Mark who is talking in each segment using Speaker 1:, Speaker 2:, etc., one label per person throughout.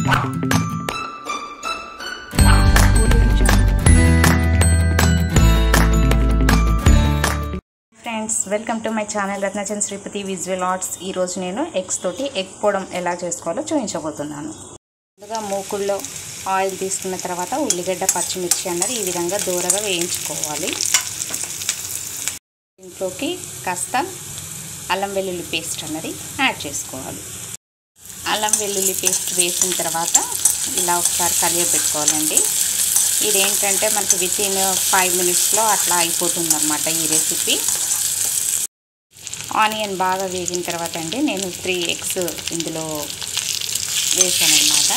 Speaker 1: friends welcome to my channel Ratnachand Sripathi visual arts ఈరోజు నేను eggs తోటి ఎగ్ పొడం ఎలా చేసుకోవాలో చూపించబోతున్నాను ముందుగా మూకుల్లో ఆయిల్ తీసుకున్న తర్వాత ఉల్లిగడ్డ పచ్చిమిర్చి అన్నది ఈ విధంగా దూరగా వేయించుకోవాలి దీంట్లోకి కాస్త అల్లం వెల్లుల్లి పేస్ట్ అన్నది యాడ్ చేసుకోవాలి అల్లం వెల్లుల్లి పేస్ట్ వేసిన తర్వాత ఇలా ఒకసారి కలియబెట్టుకోవాలండి ఇదేంటంటే మనకి విత్ ఇన్ ఫైవ్ మినిట్స్లో అట్లా అయిపోతుంది అనమాట ఈ రెసిపీ ఆనియన్ బాగా వేగిన తర్వాత అండి నేను త్రీ ఎగ్స్ ఇందులో వేసాను అనమాట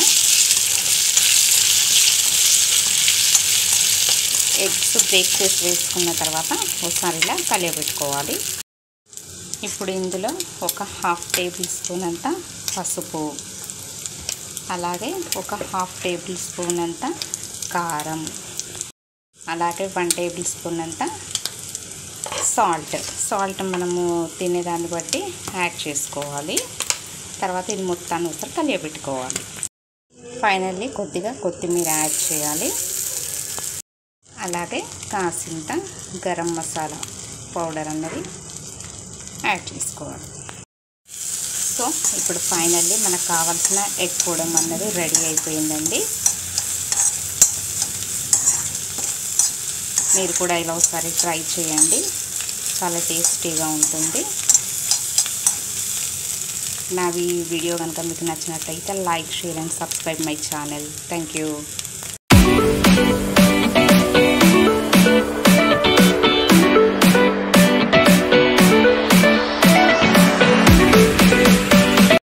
Speaker 1: ఎగ్స్ బ్రేక్ చేసి వేసుకున్న తర్వాత ఒకసారి ఇలా కలియబెట్టుకోవాలి ఇప్పుడు ఇందులో ఒక హాఫ్ టేబుల్ స్పూన్ అంత పసుపు అలాగే ఒక హాఫ్ టేబుల్ స్పూన్ అంత కారం అలాగే వన్ టేబుల్ స్పూన్ అంత సాల్ట్ సాల్ట్ మనము తినేదాన్ని బట్టి యాడ్ చేసుకోవాలి తర్వాత ఇది మొత్తాన్ని ఒకసారి కలియబెట్టుకోవాలి ఫైనల్లీ కొద్దిగా కొత్తిమీర యాడ్ చేయాలి అలాగే కాసింత గరం మసాలా పౌడర్ అన్నది యాడ్ చేసుకోవాలి సో ఇప్పుడు ఫైనల్లీ మనకు కావాల్సిన ఎగ్ పొడం అన్నది రెడీ అయిపోయిందండి మీరు కూడా ఇలా ఒకసారి ట్రై చేయండి చాలా టేస్టీగా ఉంటుంది నా వీడియో కనుక మీకు నచ్చినట్లయితే like share and subscribe my channel thank you